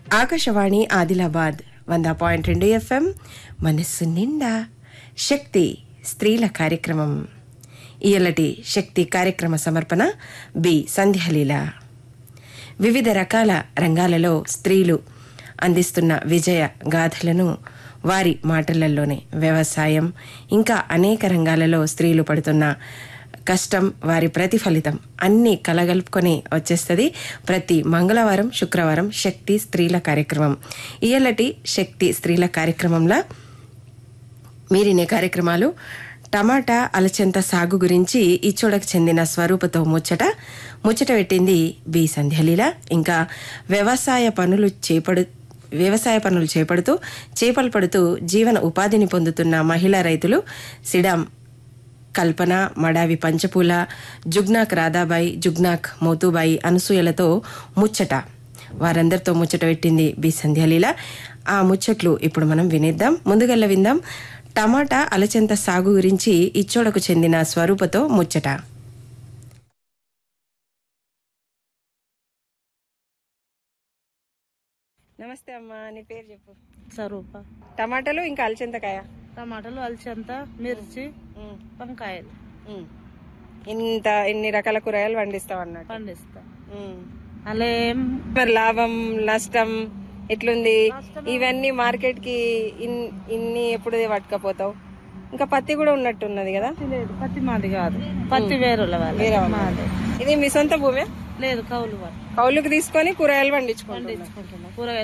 ఆకాశవాణి ఆదిలాబాద్ వంద పాయింట్ రెండు ఎఫ్ఎం మనస్సు నిండా శక్తి స్త్రీల కార్యక్రమం ఇయలటి శక్తి కార్యక్రమ సమర్పణ బి సంధ్యలీల వివిధ రకాల రంగాలలో స్త్రీలు అందిస్తున్న విజయ గాథలను వారి మాటలలోనే వ్యవసాయం ఇంకా అనేక రంగాలలో స్త్రీలు పడుతున్న కష్టం వారి ప్రతిఫలితం అన్నీ కలగలుపుకొని వచ్చేస్తుంది ప్రతి మంగళవారం శుక్రవారం శక్తి స్త్రీల కార్యక్రమం ఇయలటి శక్తి స్త్రీల కార్యక్రమంలో మీరినే కార్యక్రమాలు టమాటా అలచెంత సాగు గురించి ఇచ్చోడకు చెందిన స్వరూపతో ముచ్చట ముచ్చట పెట్టింది బి సంధ్యలీల ఇంకా వ్యవసాయ పనులు చేపడు వ్యవసాయ పనులు చేపడుతూ చేపలు పడుతూ జీవన ఉపాధిని పొందుతున్న మహిళా రైతులు సిడాం కల్పన మడావి పంచపూల జుగ్నాక్ రాధాబాయి జుగ్నాక్ మోతుబాయి అనసూయలతో ముచ్చట వారందరితో ముచ్చట పెట్టింది బి సంధ్యాలీల ఆ ముచ్చట్లు ఇప్పుడు మనం వినేద్దాం ముందుగల్ల విందాం టమాటా అలచెంత సాగు గురించి ఇచ్చోడకు చెందిన స్వరూపతో ముచ్చట నమస్తే అమ్మా నీ పేరు చెప్పు స్వరూప టమాటాలు ఇంకా అలచెంతకాయ టమాటాలు అలచంత మిర్చి వంకాయలు ఇంత ఇన్ని రకాల కూరగాయలు పండిస్తావు అన్నట్టు పండిస్తా ఉమ్. అలా ఏం మరి లాభం నష్టం ఎట్లుంది ఇవన్నీ మార్కెట్ కి ఇన్- ఇన్ని ఎప్పుడు పట్టుకపోతావు ఇంకా పత్తి కూడా ఉన్నట్టున్నది కదా పత్తి లేదు పత్తి మాది కాదు పత్తి వేరుల వేరే వాళ్ళ వాళ్ళ. మాది ఇది మీ సొంత భూమే లేదు కౌలు వాళ్ళు కౌలుకు తీసుకొని కూరగాయలు పండించుకోండి పండించుకుంటున్నాం కూరగాయలు